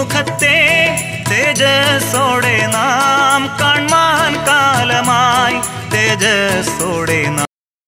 തിരുമുഖത്തെ തേജസ്സോടെ നാം കാൺമാൻ കാലമായി തേജസ്സോടെ നാം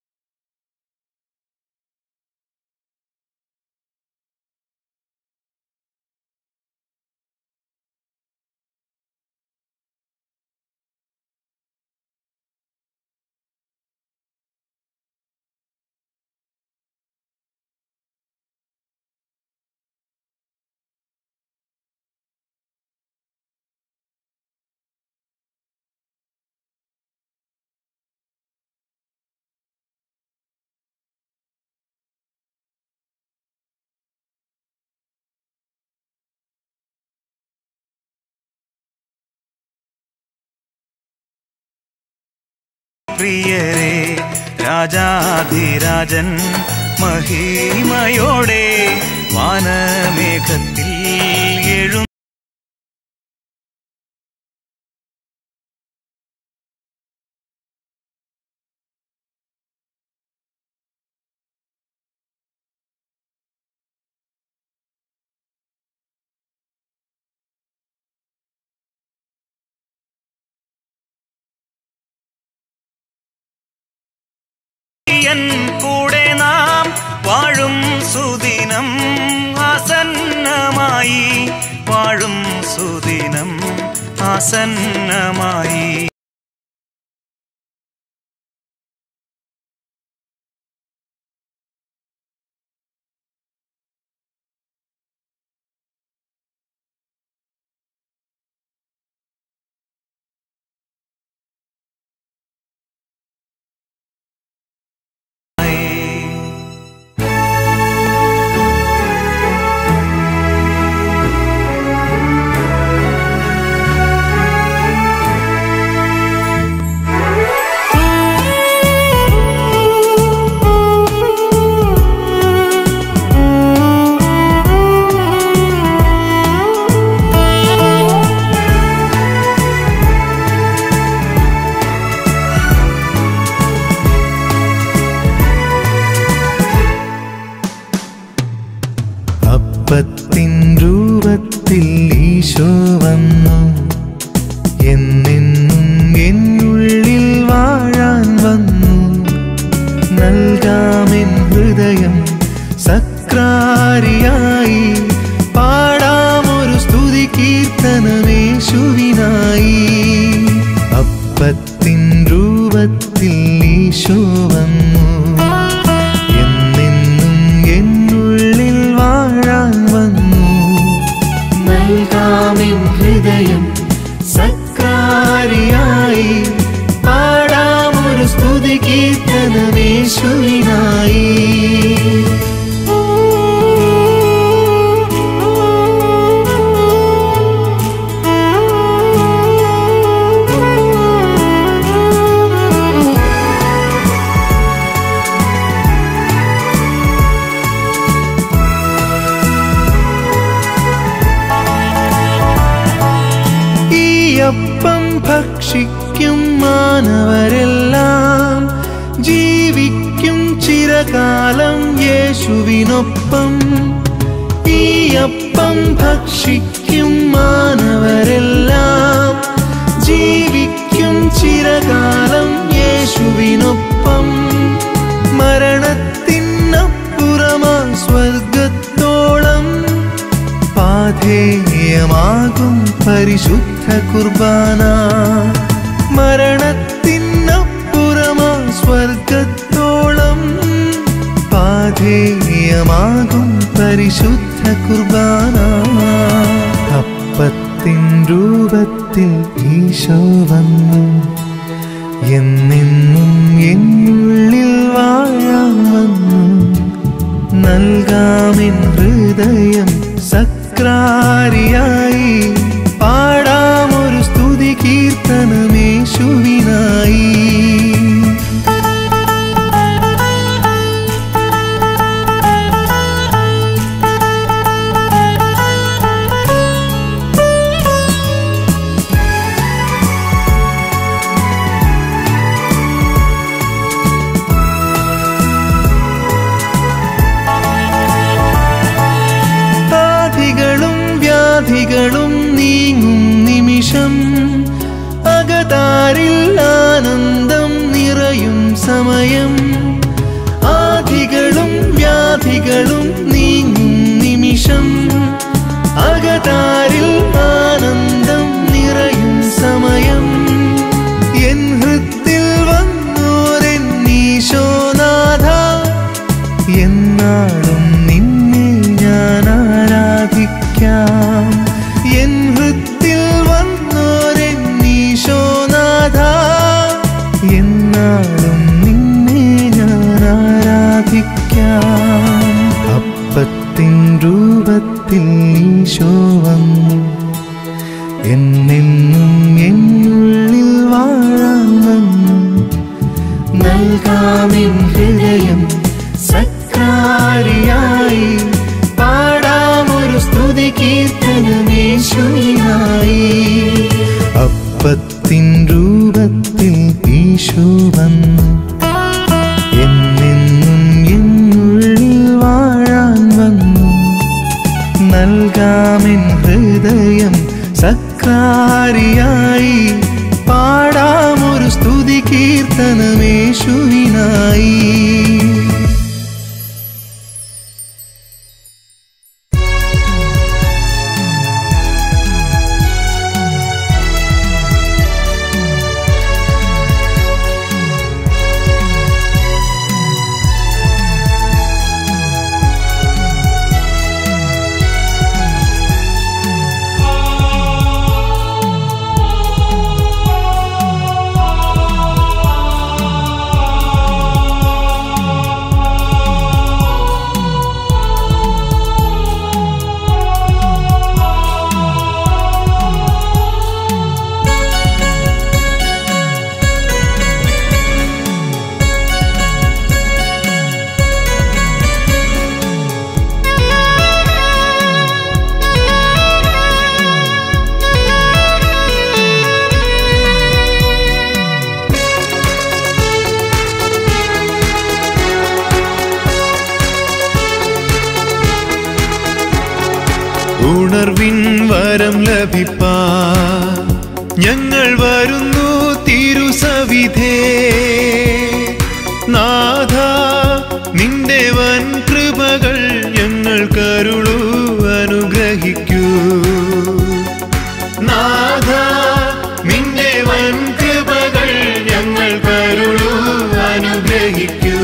പ്രിയരെ രാജാധിരാജൻ മഹിമയോടെ വാനമേഘത്തിൽ എഴു ൻ കൂടെ നാം വാഴും സുദിനം ആസന്നമായി വാഴും സുദിനം ആസന്നമായി അപ്പത്തിൻ രൂപത്തിൽ ഈശോ വന്നു എന്നെന്നും എന്നുള്ളിൽ വാഴാൻ വന്നു നൽകാമെൻ ഹൃദയം സക്രാരിയായി പാടാമൊരു സ്തുതി കീർത്തനമേശുവിനായി അപ്പത്തിൻ രൂപത്തിൽ ഈശോ വന്നു എന്നെന്നും എന്നുള്ളിൽ വാഴാൻ വന്നു നൽകാമെൻ ഹൃദയം സക്രാരിയായി പാടാമൊരു സ്തുതി കീർത്തനമേശുവിനായി ഈ അപ്പം ഭക്ഷിക്കും മാനവരെല്ലാം ജീവിക്കും ചിരകാലം യേശുവിനൊപ്പം ഈ അപ്പം ഭക്ഷിക്കും മാനവരെല്ലാം ജീവിക്കും ചിരകാലം യേശുവിനൊപ്പം മരണത്തിനപ്പുറമാ സ്വർഗത്തോളം പാധേയമാകും പരിശുദ്ധ കുർബാന മരണത്തിനപ്പുറമാ സ്വർഗത്തോളം പാധേയമാകും പരിശുദ്ധ കുർബാന അപ്പത്തിൻ രൂപത്തിൽ ഈശോ വന്നു എന്നെന്നും എന്നുള്ളിൽ വാഴാൻ വന്നു നൽകാമെൻ ഹൃദയം സക്രാരിയായി പാടാമൊരു സ്തുതി കീർത്തനമേശുവിനായി ആധികളും വ്യാധികളും അകതാരിൽ ആനന്ദം നിറയും സമയം ആധികളും വ്യാധികളും നീങ്ങും നിമിഷം അകതാരിൽ ആനന്ദം നിറയും സമയം എൻ ഹൃത്തിൽ വന്നോരെന്നീശോനാഥ എന്നാളും നിന്നെ ഞാൻ ആരാധിക്കാം എൻ ഹൃത്തിൽ വന്നോരെന്നീശോനാഥ എന്നാളും നിന്നെ ഞാൻ ആരാധിക്കാം അപ്പത്തിൻ രൂപത്തിൽ ഈശോ വന്നു എന്നെന്നും എന്നുള്ളിൽ വാഴാൻ വന്നു നൽകാമിൻ ഹൃദയം സക്രാരിയായി പാടാമൊരു സ്തുതി കീർത്തനമേശുവിനായി അപ്പത്തിൻ രൂപത്തിൽ ഈശോ വന്നു എന്നെന്നും എന്നുള്ളിൽ വാഴാൻ വന്നു നൽകാമെൻ ഹൃദയം സക്രാരിയായി പാടാമൊരു സ്തുതി കീർത്തനമേശുവിനായി ഉണർവിൻ വരം ലഭിപ്പാ ഞങ്ങൾ വരുന്നു തിരുസവിധേ നാഥ നിന്റെ വൻ കൃപകൾ ഞങ്ങൾ കരുളു അനുഗ്രഹിക്കൂ നാഥ നിന്റെ വൻ കൃപകൾ ഞങ്ങൾ കരുളു അനുഗ്രഹിക്കൂ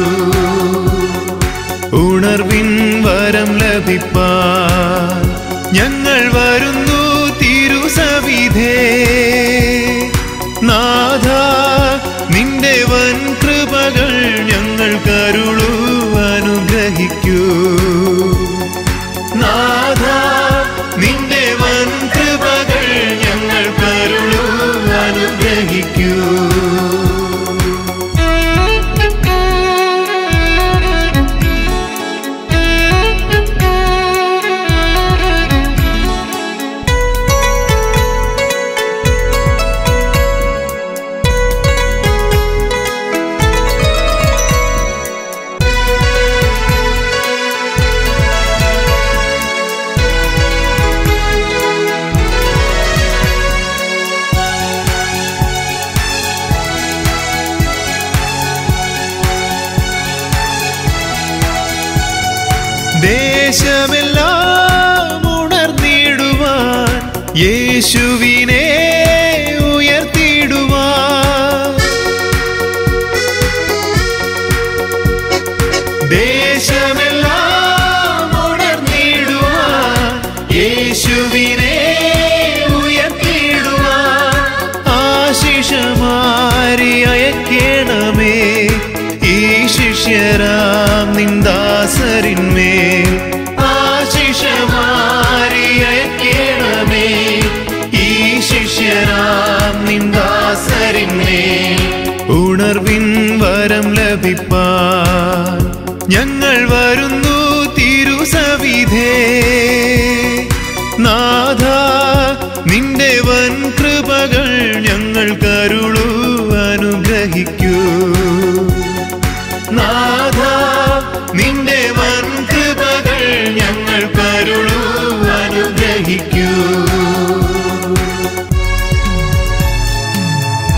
ഉണർവിൻ വരം ലഭിപ്പാ ഞങ്ങൾ വരുന്നു തിരുസവിധേ നാഥ നിന്റെ വൻ കൃപകൾ ഞങ്ങൾ കരുളു അനുഗ്രഹിക്കൂ നാഥ നിന്റെ വൻ കൃപകൾ ഞങ്ങൾ കരുളു അനുഗ്രഹിക്കൂ ദേശമെല്ലാം ഉണർന്നിടുവാൻ യേശുവിനെ ഉയർത്തിടുവാൻ ദേശമെല്ലാം ഉണർന്നിടുവാൻ യേശുവിനെ ഉയർത്തിടുവാൻ ആശിഷമാരി അയക്കണമേ ഈ ശിഷ്യരാം നിന്ദാസരിന്മേൽ ആശിഷമാരി അയക്കണമേ ഈ ശിഷ്യരാം നിന്ദാസരിന്മേൽ ഉണർവിൻ വരം ലഭിപ്പാൻ ഞങ്ങൾ വരുന്നു തിരുസവിധേ നാഥ നിന്റെ വൻ കൃപകൾ ഞങ്ങൾ കരുളു അനുഗ്രഹിക്കൂ നാഥ നിന്റെ വൻ കൃപകൾ ഞങ്ങൾ കരുളു അനുഗ്രഹിക്കൂ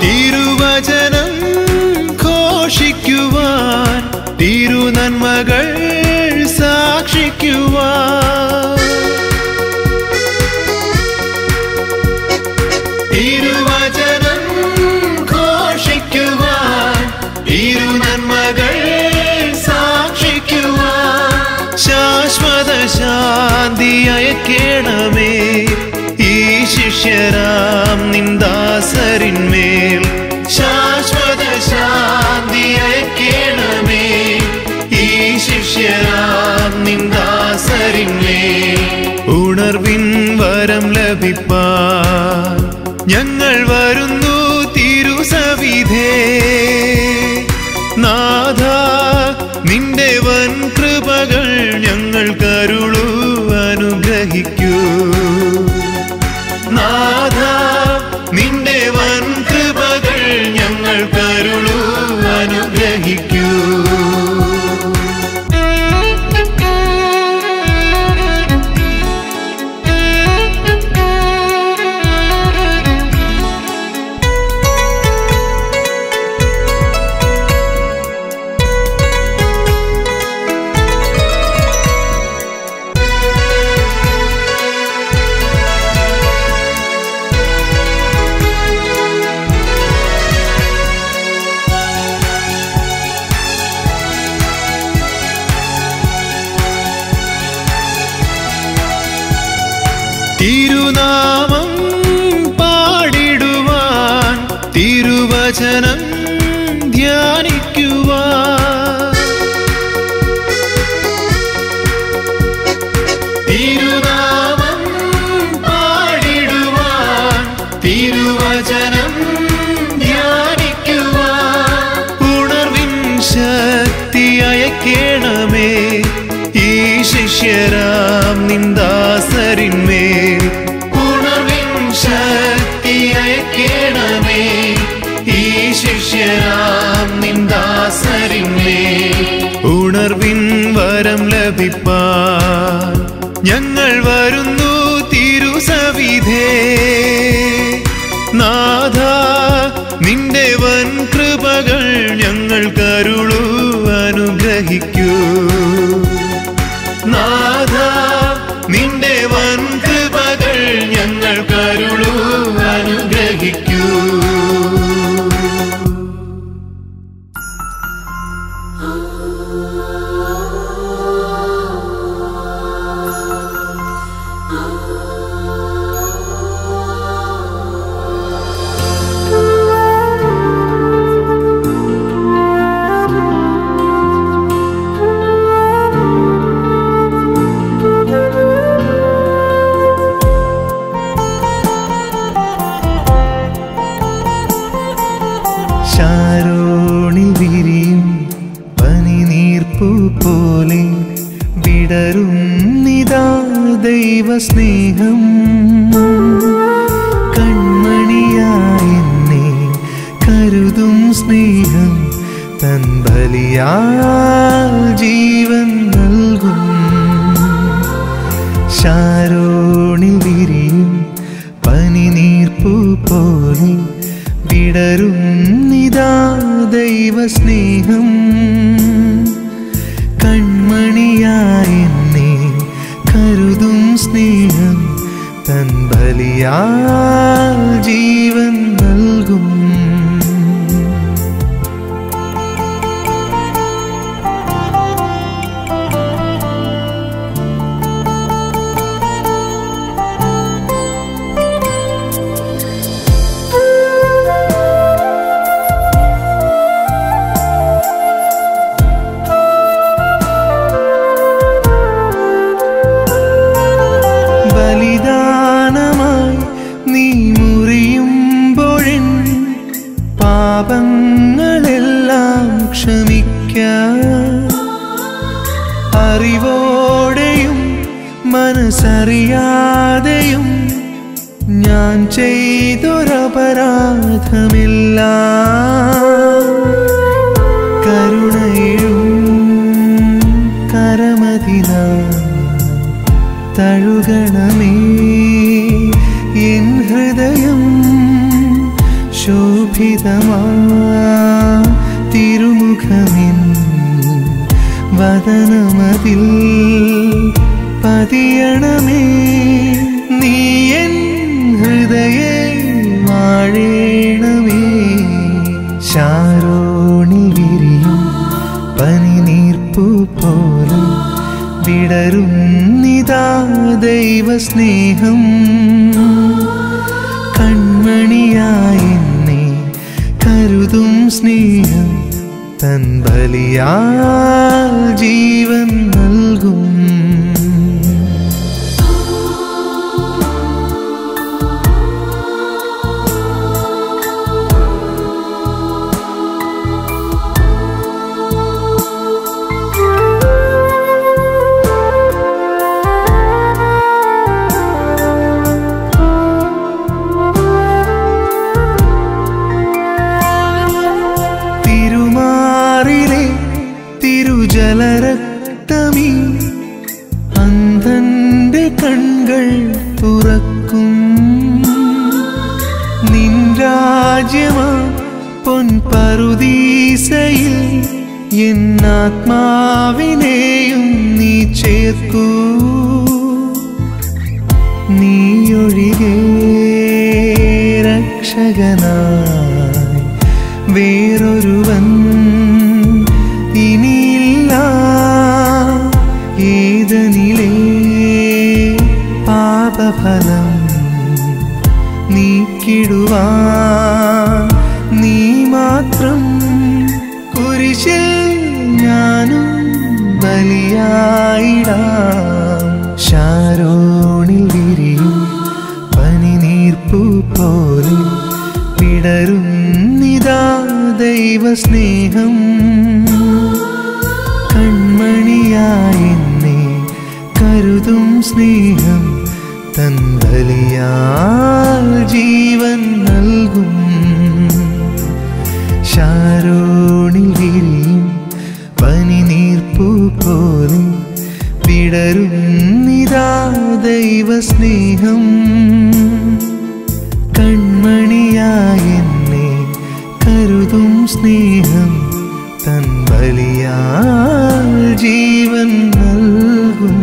തിരുവചനം ഘോഷിക്കുവാൻ തിരുനന്മകൾ സാക്ഷിക്കുവാൻ തിരുവചനം ഘോഷിക്കുവാൻ തിരുനന്മകൾ സാക്ഷിക്കുവാൻ ശാശ്വത ശാന്തി അയക്കേണമേ ഈ ശിഷ്യരാം നിന്ദാസരിന്മേൽ ശാശ്വത ശാന്തി അയക്കേണമേ ഈ ശിഷ്യരാം നിന്ദാസരിന്മേൽ ഉണർവിൻ വരം ലഭിപ്പാൻ ഞങ്ങൾ വരുന്നു തിരുസവിധേ നാഥ നിന്റെ വൻ കൃപകൾ ഞങ്ങൾ കരുളു അനുഗ്രഹിക്കൂ നാഥ നിന്റെ വൻ കൃപകൾ ഞങ്ങൾ കരുളു അനുഗ്രഹിക്കൂ തിരുനാമം പാടിടുവാൻ തിരുവചനം ധ്യാനിക്കുവാൻ തിരുനാമം പാടിടുവാൻ തിരുവചനം ധ്യാനിക്കുവാൻ ഉണർവിൻ ശക്തി അയക്കേണമേ ഈ ശിഷ്യരാം നിന്ദാസരിന്മേൽ ഉണർവിൻ ശക്തി അയക്കേണമേ ഈ ശിഷ്യരാം നിന്ദാസരിന്മേൽ ഉണർവിൻ വരം ലഭിപ്പാൻ ഞങ്ങൾ വരുന്നു തിരുസവിധേ നാഥ നിന്റെ വൻ കൃപകൾ ഞങ്ങൾ കരുളു അനുഗ്രഹിക്കൂ നാഥ നിന്റെ വൻ കൃപകൾ ഞങ്ങൾ കരുളു അനുഗ്രഹിക്കൂ ശാരോണിൽ വിരിയും പനിനീർപ്പു പോലെ വിടരും നിതാ ദൈവസ്നേഹം കൺമണിയായി എന്നെ കരുതും സ്നേഹം തൻ ബലിയാൽ ജീവൻ നൽകും ശാരോണിൽ വിരിയും പനിനീർപ്പു പോലെ വിടരും നിതാ ദൈവസ്നേഹം കൺമണിയായി എന്നെ കരുതും സ്നേഹം തൻ ബലിയാൽ ജീവൻ നൽകും ബലിദാനമായി നീ മുറിയുമ്പോഴൻ പാപങ്ങളെല്ലാം ക്ഷമിക്ക അറിവോടെയും മനസ്സറിയാതെയും ഞാൻ ചെയ്തൊരപരാധമില്ല കരുണയും കരമതിനാ തഴുകണമേ എൻ ഹൃദയം ശോഭ ശോഭിതമാ തിരുമുഖമിൻ വദനമതിൽ പതിയണമേ നീ എൻ ഹൃദയെ വാഴേണമേ ശാരോണിൽ വിരിയും പനിനീർപ്പു പോലെ വിടരുന്നിതാ ദൈവസ്നേഹം കൺമണിയായി എന്നെ കരുതും സ്നേഹം തൻ ബലിയാൽ ജീവൻ നൽകും തിരുമാറിലെ തിരുജലരക്തമീ അന്ധന്റെ കൺകൾ തുറക്കും നിൻ രാജ്യമാ പൊൻപറുദീസയിൽ എന്നാത്മാവിനെയും നീ ചേർക്കൂ നീയൊഴികെ രക്ഷകനായി വേറൊരുവൻ ഇനിയില്ല ഏതനിലേ പാപഫലം നീക്കിടുവാൻ നീ മാത്രം കുരിശിൽ ഞാനും ബലിയായിടാം ശാരോണിൽ വിരിയും പനിനീർപ്പു പോലെ വിടരുന്നിതാ ദൈവസ്നേഹം കൺമണിയായി എന്നെ കരുതും സ്നേഹം തൻ ബലിയാൽ ജീവൻ നൽകും ശാരോണിൽ വിരിയും പനിനീർപ്പു പോലെ വിടരുന്നിതാ ദൈവസ്നേഹം കൺമണിയായി എന്നെ കരുതും സ്നേഹം തൻ ബലിയാൽ ജീവൻ നൽകും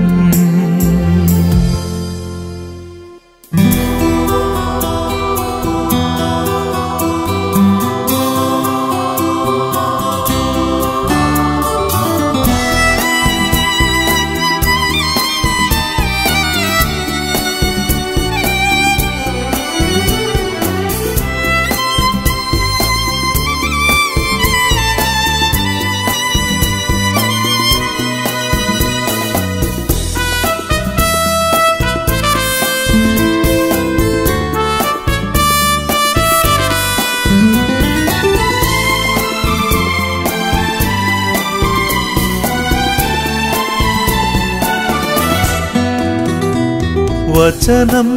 വചനം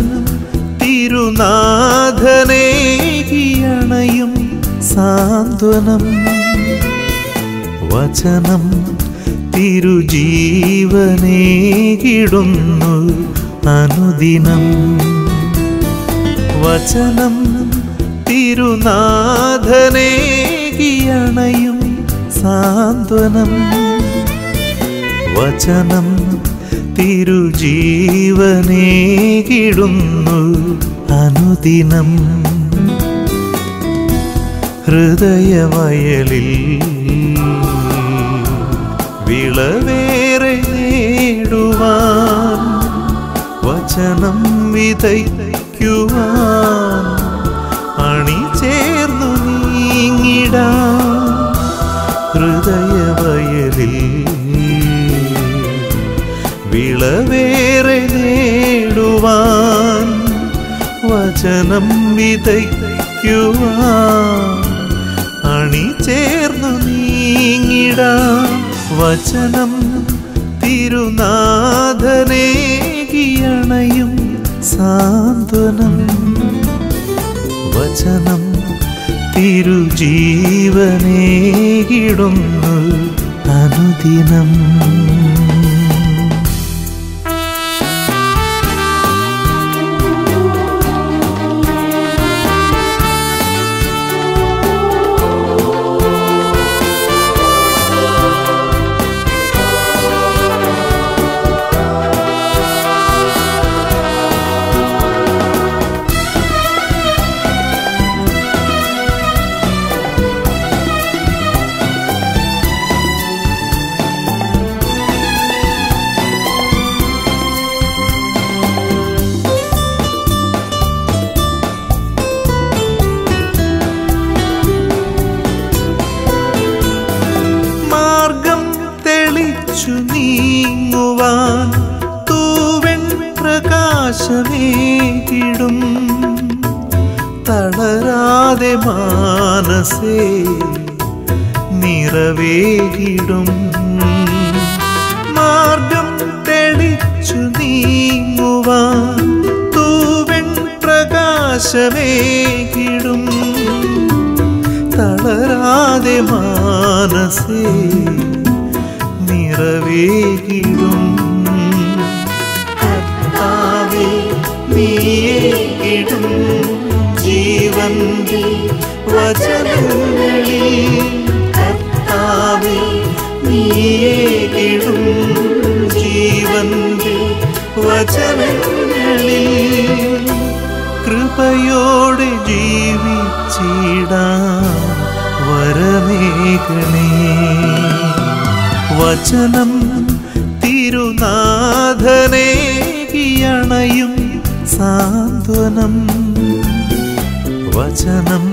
തിരുനാഥനേകിയണയും സാന്ത്വനം വചനം തിരുജീവനേകിടുന്നു അനുദിനം വചനം തിരുനാഥനേകിയണയും സാന്ത്വനം വചനം തിരുജീവനേകിടുന്നു അനുദിനം ഹൃദയവയലിൽ വിളവേറെ നേടുവാൻ വചനം വിതയ്ക്കുവാൻ അണിചേർന്നു നീങ്ങിടാൻ ഹൃദയവയലിൽ വിളവേറെ നേടുവാൻ വചനം വിതയ്ക്കുവാൻ അണിചേർന്നു നീങ്ങിടാൻ വചനം തിരുനാഥനേകിയണയും സാന്ത്വനം വചനം തിരുജീവനേകിടുന്നു അനുദിനം ും നിറവേകിടും തളരാതെ മാനസേ നിറവേകിടും മാർഗം തെളിച്ചു നീങ്ങുവാൻ തൂവെൺ പ്രകാശമേകിടും തളരാതെ മാനസേ നിറവേകിടും കർത്താവേ നീയേകിടും ജീവന്റെ വചനങ്ങളിൽ കർത്താവേ നീയേകിടും ജീവന്റെ വചനങ്ങളിൽ കൃപയോടെ ജീവിച്ചിടാൻ വരമേകണേ വചനം തിരുനാഥനേകിയണയും സാന്ത്വനം വചനം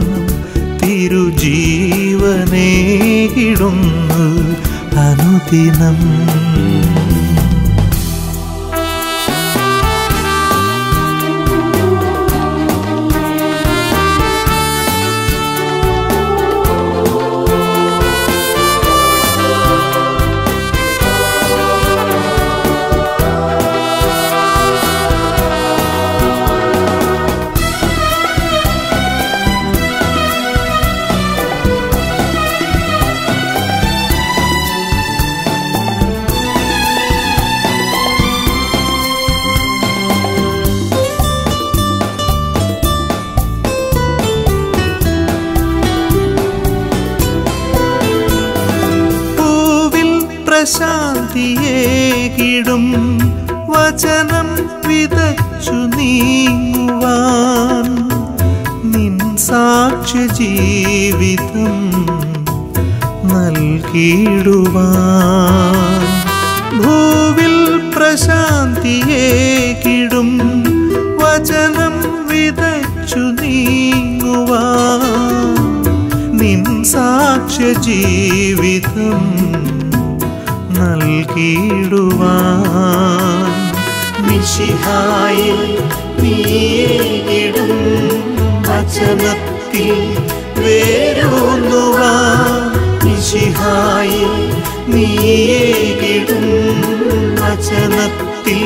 തിരുജീവനേകിടുന്നു അനുദിനം പൂവിൽ പ്രശാന്തിയേകിടും വചനം വിതച്ചു നീങ്ങുവാൻ നിൻ സാക്ഷ്യ ജീവിതം നൽകിടുവാൻ ഭൂവിൽ പ്രശാന്തിയേകിടും വചനം വിതച്ചു നീങ്ങുവാൻ നിൻ സാക്ഷ്യ ജീവിതം നൽകിടുവാൻ മിശിഹായെ നീയിടും വചനത്തിൽ വേരൂന്നുവാൻ മിശിഹായെ നീയിടും വചനത്തിൽ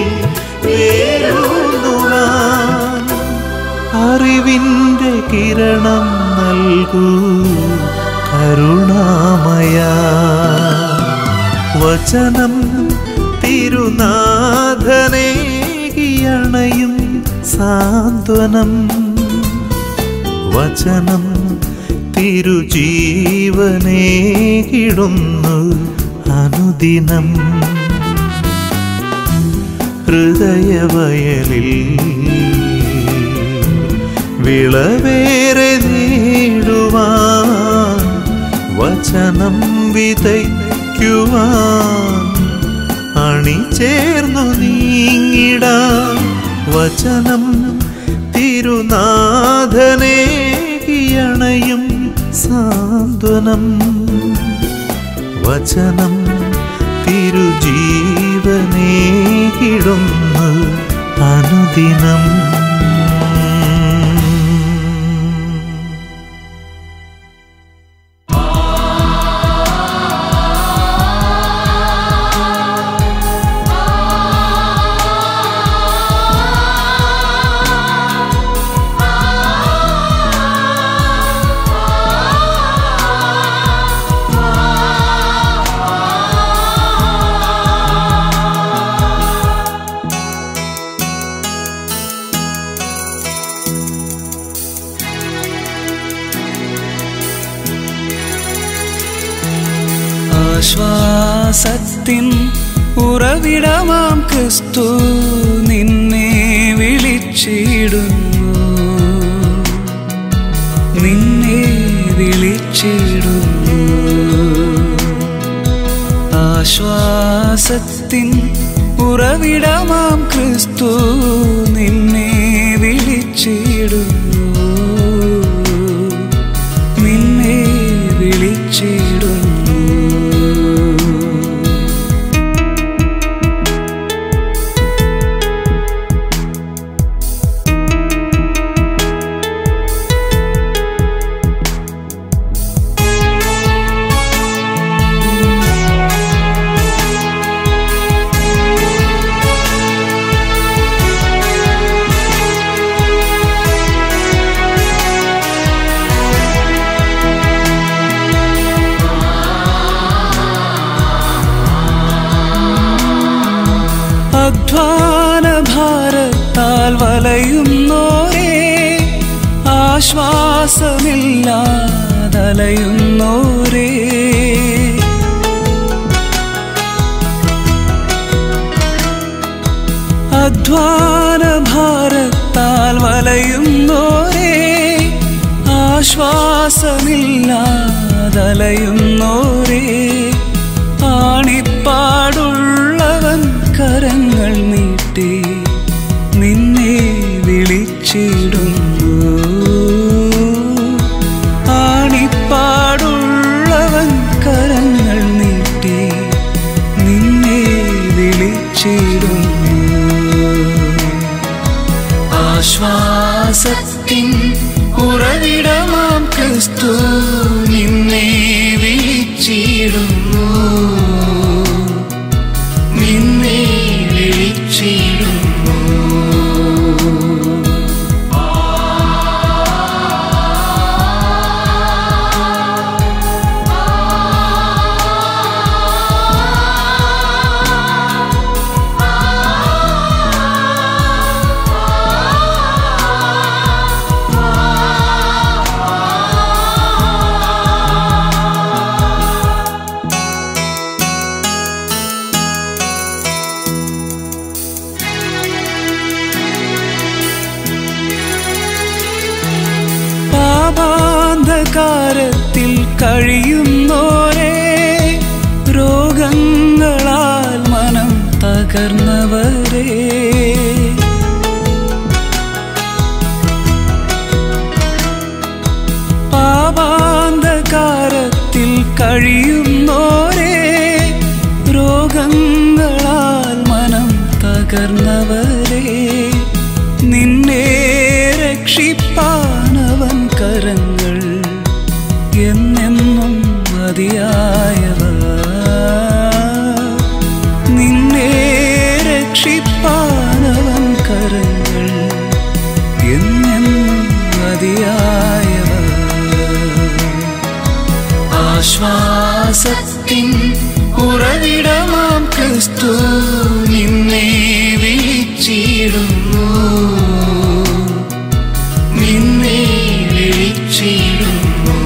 വേരൂന്നുവാൻ അറിവിൻ്റെ കിരണം നൽകൂ കരുണാമയ വചനം തിരുനാഥനേകിയണയും സാന്ത്വനം വചനം തിരുജീവനേകിടുന്നു അനുദിനം ഹൃദയവയലിൽ വിളവേറെ നേടുവാൻ വചനം വിതയ്ക്കുവാൻ അണിചേർന്നു നീങ്ങിടാൻ വചനം തിരുനാഥനേകിയണയും സാന്ത്വനം വചനം തിരുജീവനേകിടുന്നു അനുദിനം ആശ്വാസത്തിൻ ഉറവിടമാം ക്രിസ്തു നിന്നെ വിളിച്ചിടുന്നു നിന്നെ വിളിച്ചിടുന്നു ആശ്വാസത്തിൻ ഉറവിടമാം ക്രിസ്തു നിന്നെ വിളിച്ചിടുന്നു നിന്നെ വിളിച്ചിടുന്നു ആശ്വാസമില്ലാതലയുന്നോരേ അധ്വാന ഭാരത്താൽ വലയുന്നോരേ ആശ്വാസമില്ലാതലയുന്നോരേ ആണിപ്പാടുള്ളവൻ കരങ്ങൾ നീട്ടി നിന്നെ വിളിച്ചിടുന്നു ആണിപ്പാടുള്ളവൻ കരങ്ങൾ നീട്ടി നിന്നെ വിളിച്ചിടുന്നു ആശ്വാസത്തിൻ ഉറവിടമാം ക്രിസ്തു നിന്നെ വിളിച്ചിടുന്നു നിന്നെ വിളിച്ചിടുന്നു പാപാന്ധകാരത്തിൽ കഴിയുന്നോരേ രോഗങ്ങളാൽ മനം തകർന്നവരേ പാപാന്ധകാരത്തിൽ കഴിയുന്നോരേ രോഗങ്ങളാൽ മനം തകർന്നവരേ നിന്നെ രക്ഷിപ്പാനവൻ കരങ്ങൾ എന്നെന്നും മതിയായവ നിന്നെ രക്ഷിപ്പാനവൻ കരങ്ങൾ എന്നെന്നും മതിയായവ ആശ്വാസത്തിൻ ഉറവിടമാം ക്രിസ്തു നിന്നെ വിളിച്ചിടുന്നു നിന്നെ വിളിച്ചിടുന്നു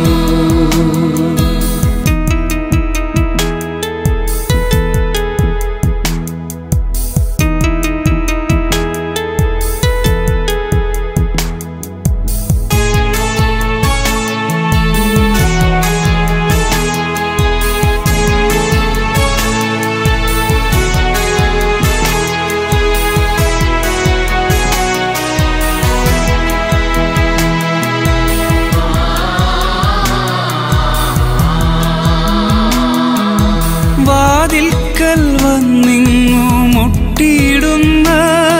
വാതിൽക്കൽ വന്നിങ്ങു മുട്ടിയിടുന്ന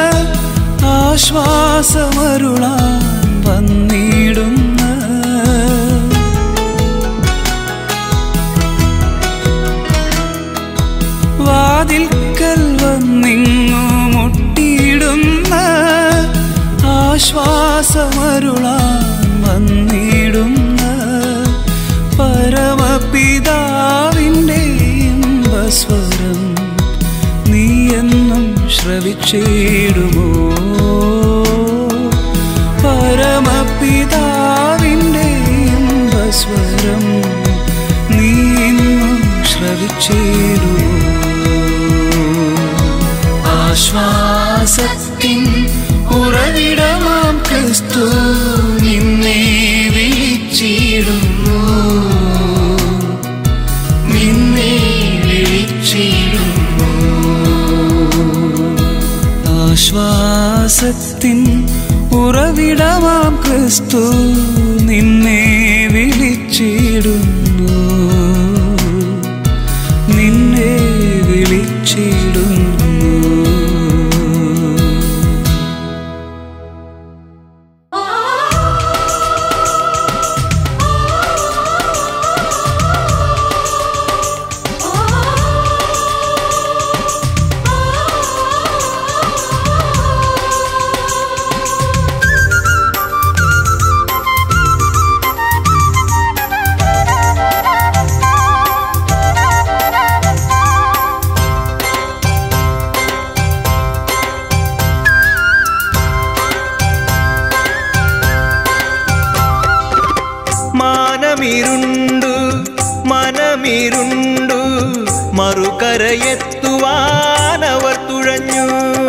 ആശ്വാസമരുളാൻ വന്നിടുന്ന വാതിൽക്കൽ വന്നിങ്ങു മുട്ടിയിടുന്ന ആശ്വാസമരുളാൻ വന്നിടുന്ന പരമപിതാവിൻ്റെ ഇമ്പസ്വരം നീ എന്നും ശ്രവിച്ചിടുമോ പരമപിതാവിൻ്റെ ഇമ്പസ്വരം നീ എന്നും ശ്രവിച്ചിടുമോ ആശ്വാസത്തിൻ ഉറവിടമാം ക്രിസ്തു നിന്നെ വിളിച്ചിടുന്നു നിന്നെ വിളിച്ചിടുന്നു ആശ്വാസത്തിൻ ഉറവിടമാം ക്രിസ്തു നിന്നെ വിളിച്ചിടുന്നു നിന്നെ വിളിച്ചിടുന്നു ആ മാനമിരുണ്ടു മനമിരുണ്ടു മറുകരയെത്തുവാനവർ തുഴഞ്ഞു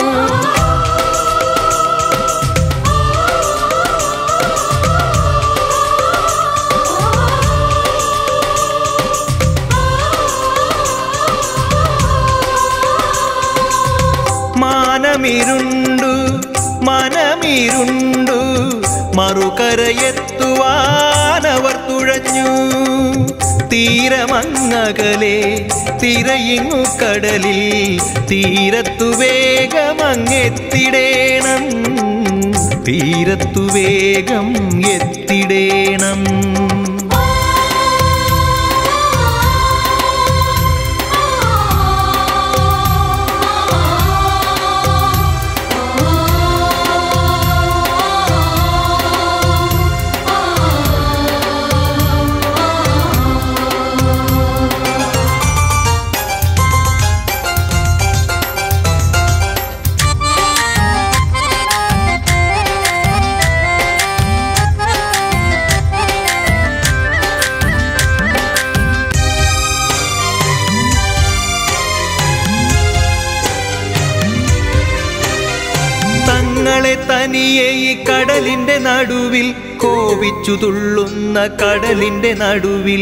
മാനമിരുണ്ടു മനമിരുണ്ടു മറുകരയെത്തുവാനവർ തുഴഞ്ഞു തീരമങ്ങകലെ തിരയിങ്ങു കടലിൽ തീരത്തു വേഗമങ്ങെത്തിടേണം തീരത്തു വേഗം എത്തിടേണം തങ്ങളെ തനിയെ ഈ കടലിന്റെ നടുവിൽ കോപിച്ചു തുള്ളുന്ന കടലിന്റെ നടുവിൽ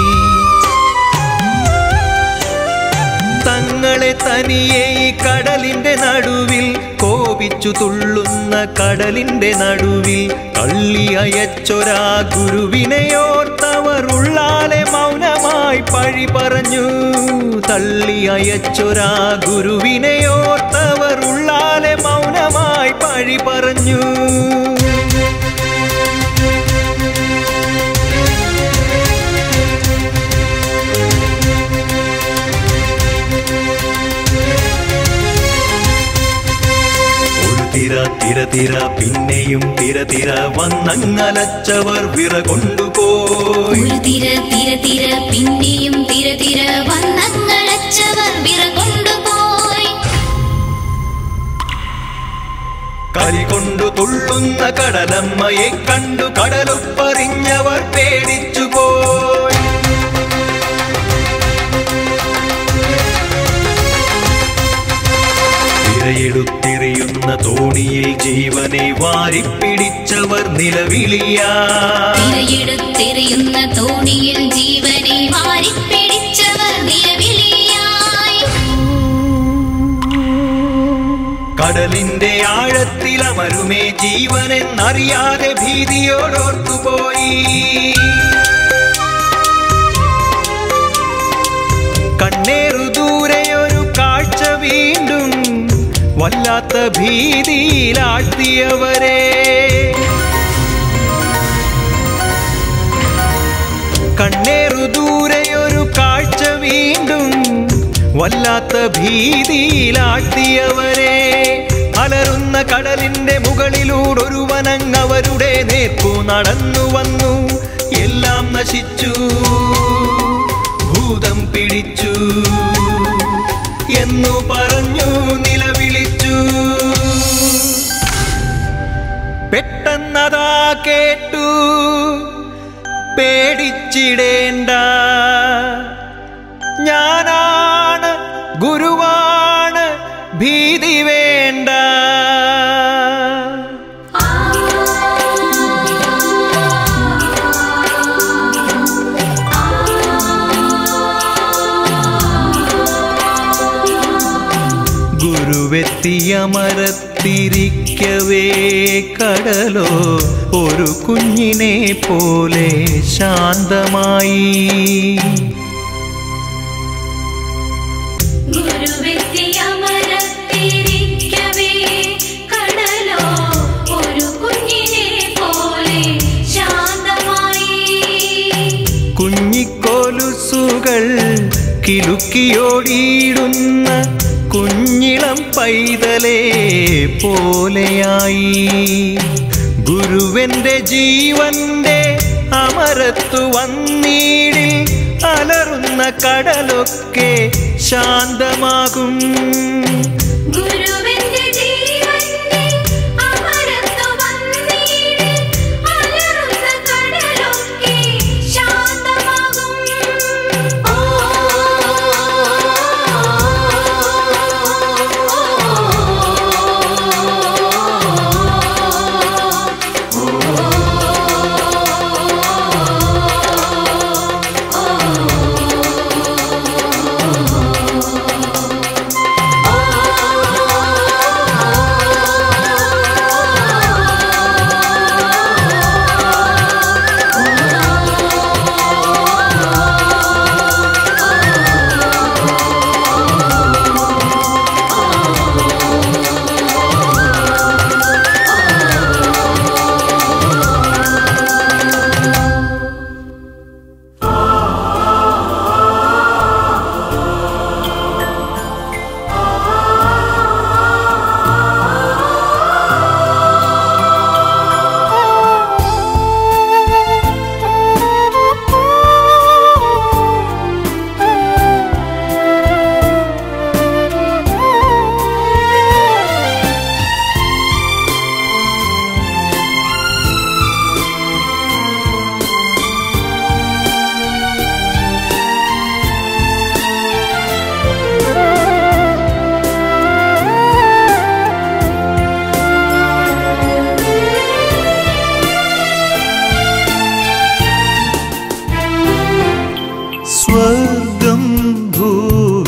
തങ്ങളെ തനിയെ ഈ കടലിന്റെ നടുവിൽ കോപിച്ചു തുള്ളുന്ന കടലിന്റെ നടുവിൽ തള്ളി അയച്ചൊരാ ഗുരുവിനെയോർത്തവർ ഉള്ളാലെ മൗനമായി പഴി പറഞ്ഞു തള്ളി അയച്ചൊരാ ഗുരുവിനെയോർത്തവർ ഉള്ളാലെ മൗനമായി പഴി പറഞ്ഞു ഒരു തിര തിര തിര പിന്നെയും തിര തിര വന്നങ്ങലച്ചവർ വിറ കൊണ്ടുപോയി ഒരു തിര തിര തിര പിന്നെയും തിര തിര വന്നങ്ങളച്ചവർ വിറ കൊണ്ടുപോയി കരി കൊണ്ടു തുള്ളുന്ന കടലമ്മയെ കണ്ടു കടലുപ്പറിഞ്ഞവർ പേടിച്ചു പോയി തിരയെടുത്തെറിയുന്ന തോണിയിൽ ജീവനെ വാരിപ്പിടിച്ചവർ നിലവിളിയാ തിരയെടുത്തെറിയുന്ന തോണിയിൽ ജീവനെ വാരിപ്പിടിച്ചവർ നിലവിളിയായി കടലിന്റെ ആഴത്തിലമരുമേ ജീവനെന്നറിയാതെ ഭീതിയോടോർത്തുപോയി കണ്ണേറു ദൂരെയൊരു കാഴ്ച വീണ്ടും വല്ലാത്ത ഭീതിയിലാഴ്ത്തിയവരെ കണ്ണേറു ദൂരെയൊരു കാഴ്ച വീണ്ടും വല്ലാത്ത ഭീതിയിലാഴ്ത്തിയവരെ അലറുന്ന കടലിന്റെ മുകളിലൂടൊരുവനങ്ങവരുടെ നേർക്കു നടന്നു വന്നു എല്ലാം നശിച്ചു ഭൂതം പിടിച്ചു എന്നു പറഞ്ഞു നിലവിളിച്ചു പെട്ടെന്നതാ കേട്ടു പേടിച്ചിടേണ്ട ഞാനാണ് ഗുരുവാണ് ഭീതി വേണ്ട ഗുരുവെത്തിയമരത്തിരിക്കവേ കടലോ ഒരു കുഞ്ഞിനെ പോലെ ശാന്തമായി ഗുരുവെത്തിയമരത്തിരിക്കവേ കടലോ ഒരു കുഞ്ഞിനെ പോലെ ശാന്തമായി കുഞ്ഞിക്കോലുസുകൾ കിലുക്കിയോടിയിടുന്ന കുഞ്ഞിളം പൈതലേ പോലെയായി ഗുരുവന്റെ ജീവന്റെ അമരത്തു വന്നീടിൽ അലറുന്ന കടലൊക്കെ ശാന്തമാകും ഗുരുവിന്റെ ജീവന്റെ അമരത്വ വന്നീടിൽ അലറുന്ന കടലൊക്കെ ശാന്തമാകും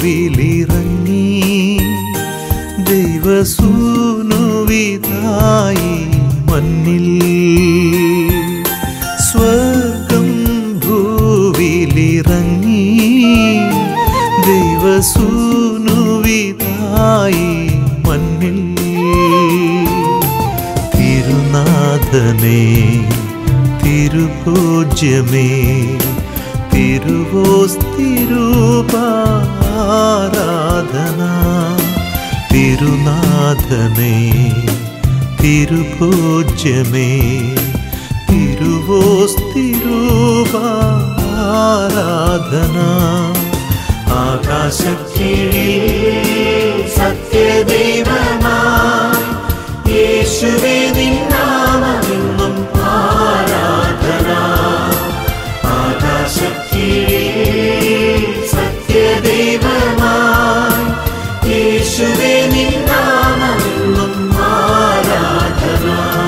ഭൂവിലിറങ്ങി ദൈവസൂനുവിതായി മണ്ണിൽ സ്വർഗം ഭൂവിലിറങ്ങി ദൈവസൂനുവിതായി മണ്ണിൽ തിരുനാഥനെ തിരുപൂജ്യമേ തിരുവോസ്തിരൂപാരാധന തിരുനാഥനെ തിരുപൂജ്യമേ തിരുവോസ്തിരൂപാരാധന ആകാശക്കീഴിൽ സത്യദൈവമായി യേശുവേ നിന്നാമെന്നും ആരാധന ആകാശക്കീഴിൽ സത്യദൈവമായി യേശുവേ നിന്നാമെന്നും ആരാധന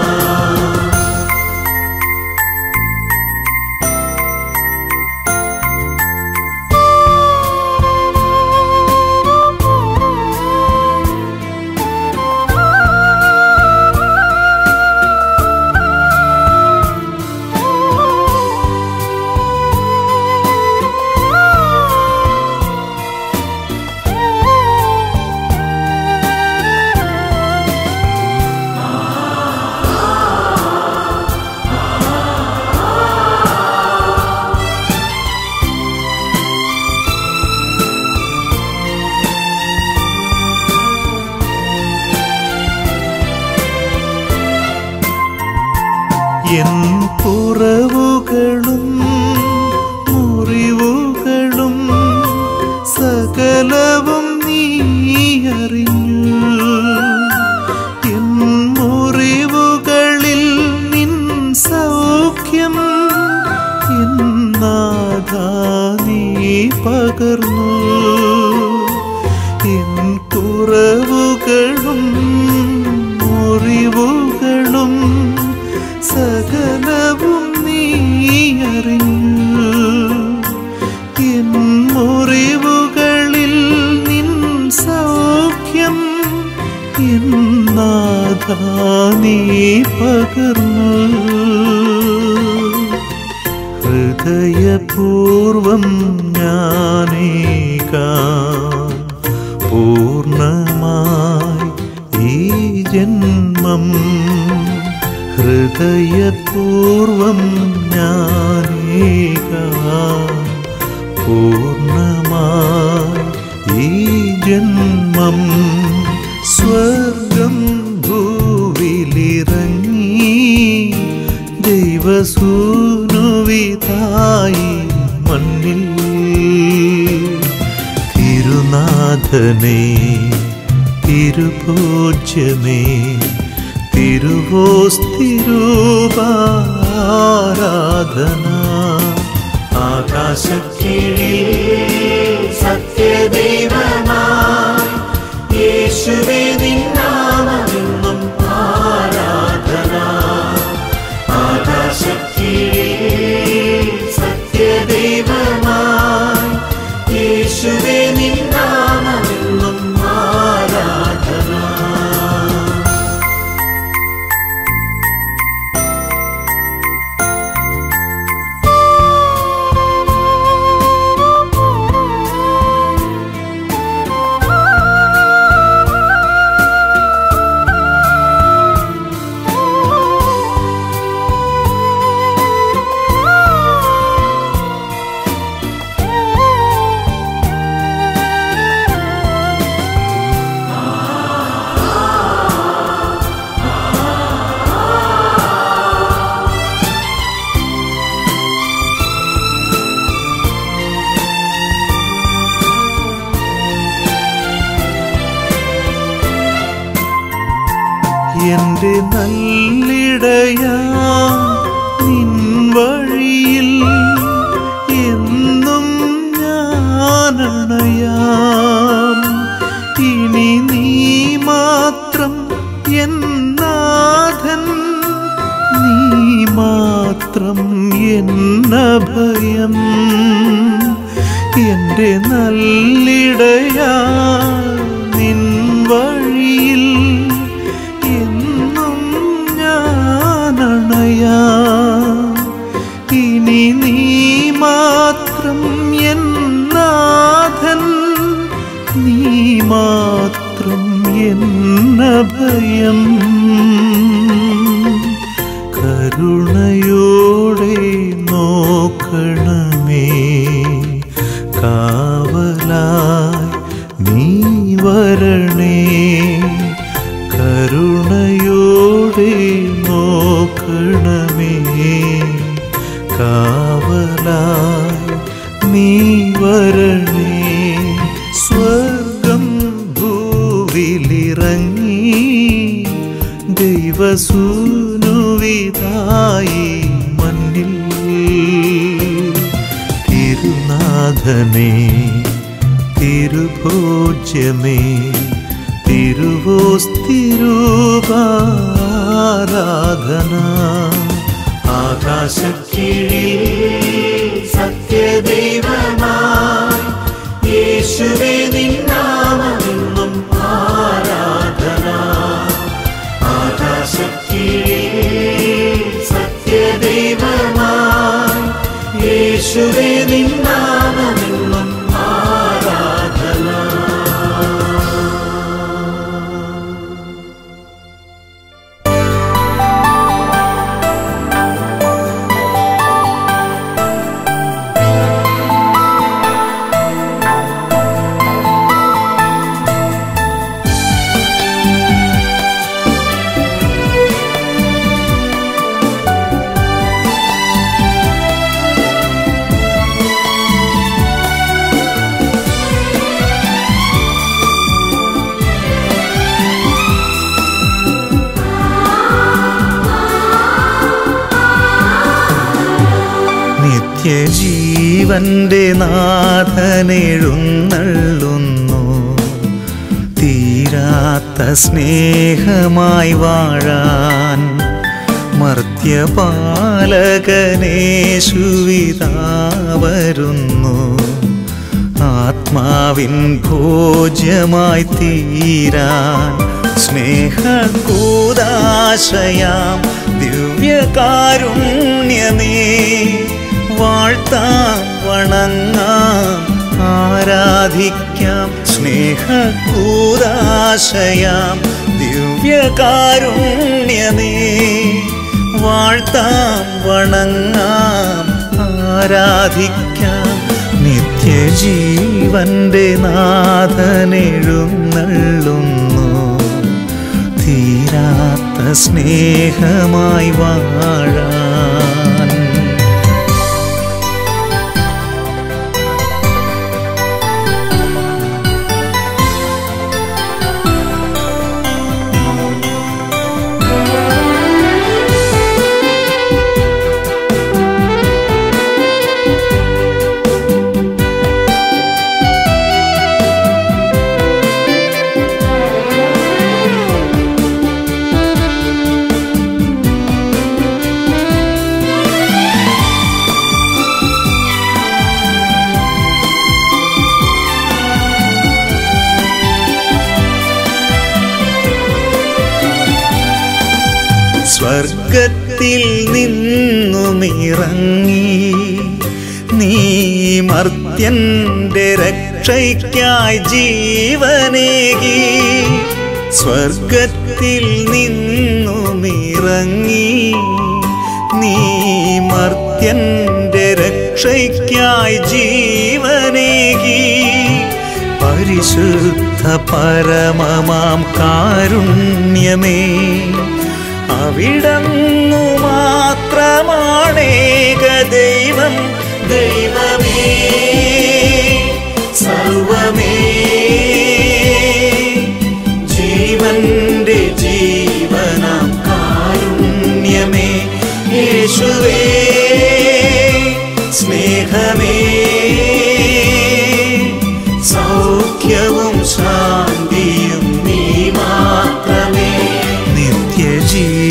എൻ കുറവുകളും മുറിവുകളും സകലവും നീ അറിഞ്ഞു എൻ മുറിവുകളിൽ നിൻ സൗഖ്യം എന്നാഥാ നീ പകർന്നു എൻ കുറവുകളും മുറിവുകളും സകലവും നീ അറിഞ്ഞു എൻ മുറിവുകളിൽ നിൻ സൗഖ്യം എന്നാഥാ നീ പകർന്നു ഹൃദയപൂർവം ഞാനേകാം പൂർണ്ണമായി ഈ ജന്മം ഹൃദയപൂർവം ഞാനേകാം പൂർണ്ണമായി ഈ ജന്മം സ്വർഗം ഭൂവിലിറങ്ങി ദൈവസൂനുവിതായി മണ്ണിൽ തിരുനാഥനെ തിരുപൂജ്യമേ തിരുവോസ്തിരൂപാരാധന ആകാശക്കീഴിൽ സത്യദൈവമായി യേശുവേ നിന്നാമെന്നും ആരാധന ആകാശക്കീഴിൽ സത്യദൈവമായി യേശുവേ നിന്നാമെന്നും ആരാധന എന്റെ നല്ലിടയാ നിൻ വഴിയിൽ എന്നും ഞാനണയാം ഇനി നീ മാത്രം എന്നാഥൻ നീ മാത്രം എന്നഭയം എൻ്റെ നല്ലിടയാ നിൻ വഴിയിൽ എന്നും ഞാനണയാ ഇനി നീ മാത്രം എന്നാഥൻ നീ മാത്രം എന്ന ഭയം കരുണയോടെ നോക്കണമേ കാവലായി നീ വരണേ കരുണയോടെ നോക്കണമേ കാവലായി നീ വരണേ സ്വർഗം ഭൂവിലിറങ്ങി ദൈവസൂനുവിതായി മണ്ണിൽ തിരുനാഥനെ തിരുഭോജ്യമേ തിരുവോസ്തിരൂപാരാധന ആകാശക്കീഴിൽ സത്യദൈവമായി യേശുവേ നിന്നാമെന്നും ആരാധന ആകാശക്കീഴിൽ സത്യദൈവമായി യേശുവേ നിന്നാമെന്നും ആരാധന നിത്യജീവന്റെ നാഥനെഴുന്നള്ളുന്നു തീരാത്ത സ്നേഹമായി വാഴാൻ മർത്യപാലകനേശുവിതാ വരുന്നു ആത്മാവിൻ ഭോജ്യമായി തീരാൻ സ്നേഹകൂദാശയാം ദിവ്യകാരുണ്യമേ വാഴ്ത്താം വണങ്ങാം ആരാധിക്കാം സ്നേഹകൂദാശയാം ദിവ്യകാരുണ്യമേ വാഴ്ത്താം വണങ്ങാം ആരാധിക്കാം നിത്യജീവന്റെ നാഥനെഴുന്നള്ളുന്നു തീരാത്ത സ്നേഹമായി വാഴാൻ സ്വർഗത്തിൽ നിന്നുമിറങ്ങി നീ മർത്യന്റെ രക്ഷയ്ക്കായി ജീവനേകി സ്വർഗത്തിൽ നിന്നുമിറങ്ങി നീ മർത്യന്റെ രക്ഷയ്ക്കായി ജീവനേകി പരിശുദ്ധ പരമമാം കാരുണ്യമേ അവിടന്നു മാത്രമാണേക ദൈവം ദൈവമേ സർവമേ ജീവന്റെ ജീവനാം കാരുണ്യമേ യേശുവേ സ്നേഹമേ സൗഖ്യവും ശാന്തിയും നീ മാത്രമേ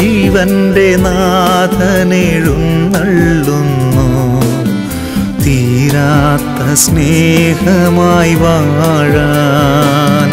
നിത്യജീവന്റെ നാഥനെഴുന്നള്ളുന്നു തീ തീരാത്ത സ്നേഹമായി വാഴാൻ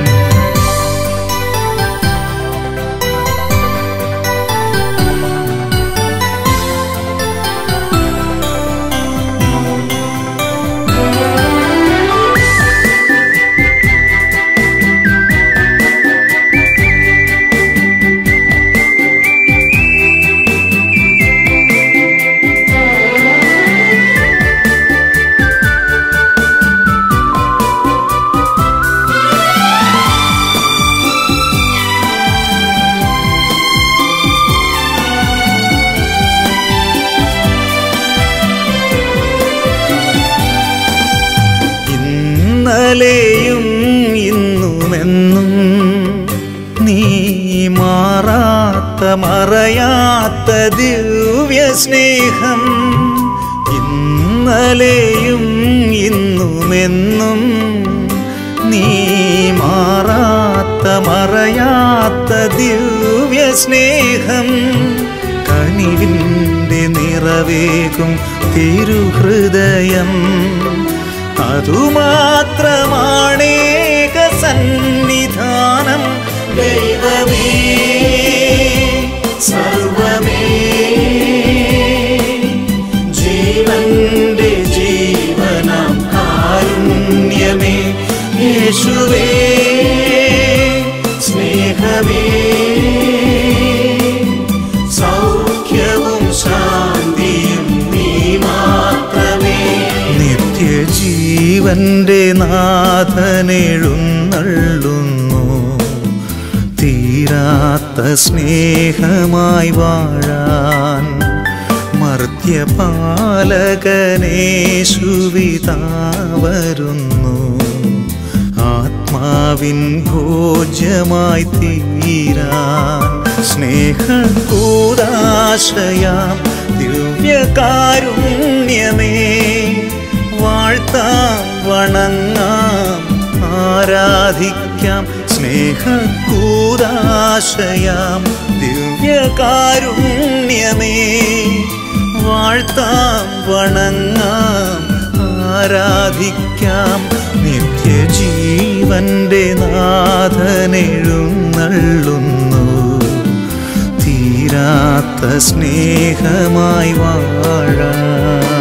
ഇന്നലെയും ഇന്നുമെന്നും നീ മാറാത്ത മറയാത്ത ദിവ്യ സ്നേഹം ഇന്നലെയും ഇന്നുമെന്നും നീ മാറാത്ത മറയാത്ത ദിവ്യ സ്നേഹം കനിവിൻ്റെ നിറവേകും തിരുഹൃദയം അതുമാത്രമാണേക സന്നിധാനം ദൈവമേ സർവമേ ജീവന്റെ ജീവനാം കാരുണ്യമേ യേശുവേ സ്നേഹമേ സൗഖ്യവും ശാന്തിയും നീ മാത്രമേ നിത്യജീവന്റെ നാഥനെഴുന്നള്ളുന്നു തീരാത്ത സ്നേഹമായി വാഴാൻ മർത്യപാലകനേശുവിതാ വരുന്നു ആത്മാവിൻ ഭോജ്യമായി തീരാൻ സ്നേഹക്കൂതാശയാം ദിവ്യകാരുണ്യമേ വാഴ്ത്താം വണങ്ങാം ആരാധിക്കാം സ്നേഹക്കൂതാശയാം ദിവ്യകാരുണ്യമേ വാഴ്ത്താം വണങ്ങാം ആരാധിക്കാം നിത്യജീവന്റെ നാഥനെഴുന്നള്ളുന്നു തീരാത്ത സ്നേഹമായി വാഴാം